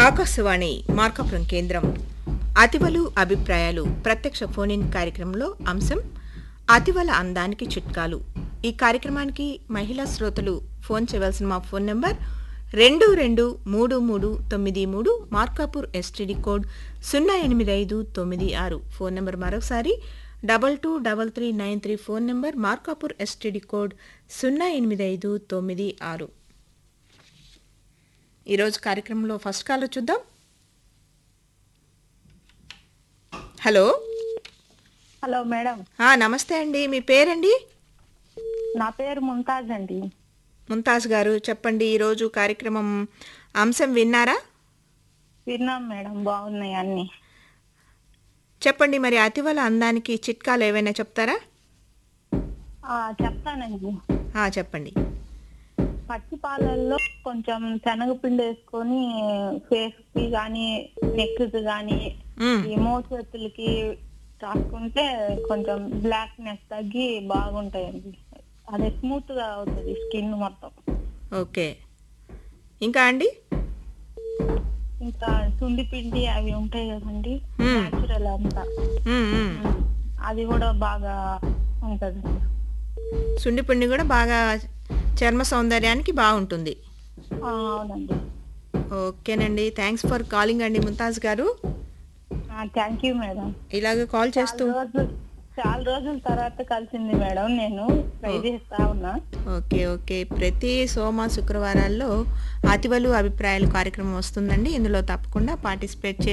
ఆకాశవాణి మార్కాపురం కేంద్రం అతివలు అభిప్రాయాలు ప్రత్యక్ష ఫోన్ ఇన్ కార్యక్రమంలో అంశం అతివల అందానికి చిట్కాలు ఈ కార్యక్రమానికి మహిళా శ్రోతలు ఫోన్ చేయవలసిన మా ఫోన్ నంబర్ రెండు రెండు మూడు మూడు తొమ్మిది మూడు మార్కాపూర్ ఎస్టీడీ కోడ్ సున్నా ఎనిమిది ఐదు తొమ్మిది ఆరు ఫోన్ నంబర్ మరోసారి double two double three nine three phone number Markapur STD code సున్నా ఎనిమిది ఐదు తొమ్మిది ఆరు ఈరోజు కార్యక్రమంలో ఫస్ట్ కాల్ చూద్దాం హలో హలో మేడం ఆ, నమస్తే అండి మీ పేరండి నా పేరు ముంతాజ్ అండి ముంతాజ్ గారు చెప్పండి ఈరోజు కార్యక్రమం అంశం విన్నారా విన్నాం మేడం బాగున్నాయి అన్ని చెప్పండి మరి అతివల అందానికి చిట్కాలు ఏవైనా చెప్తారా ఆ, చెప్తానండి ఆ, చెప్పండి పచ్చి పాలల్లో కొంచెం శనగపిండి వేసుకొని ఫేస్ కి కానీ నెక్ కి కానీ మ్, ఈ మోచేతులకి రాసుకుంటే కొంచెం బ్లాక్నెస్ తగ్గి బాగుంటాయండి అదే స్మూత్ గా అవుతుంది స్కిన్ మొత్తం ఓకే ఇంకా అండి ఇంకా సుండి పిండి అవి ఉంటాయి కదండి మ్. న్యాచురల్ అంతా మ్, మ్. అది కూడా బాగా ఉంటది సుండిపిండి కూడా బాగా చర్మ సౌందర్యానికి బాగుంటుంది ఆ, అవునండి ఓకేనండి థ్యాంక్స్ ఫర్ కాలింగ్ అండి ముంతాజ్ గారు థ్యాంక్ యూ మేడం ఇలాగ కాల్ చేస్తూ చాలా రోజులు చాలా రోజుల తర్వాత కలిసింది మేడం నేను ట్రై చేస్తా ఉన్నా ఓకే ఓకే ప్రతి సోమ శుక్రవారాల్లో అతివలు అభిప్రాయాలు కార్యక్రమం వస్తుందండి ఇందులో తప్పకుండా పార్టిసిపేట్ చే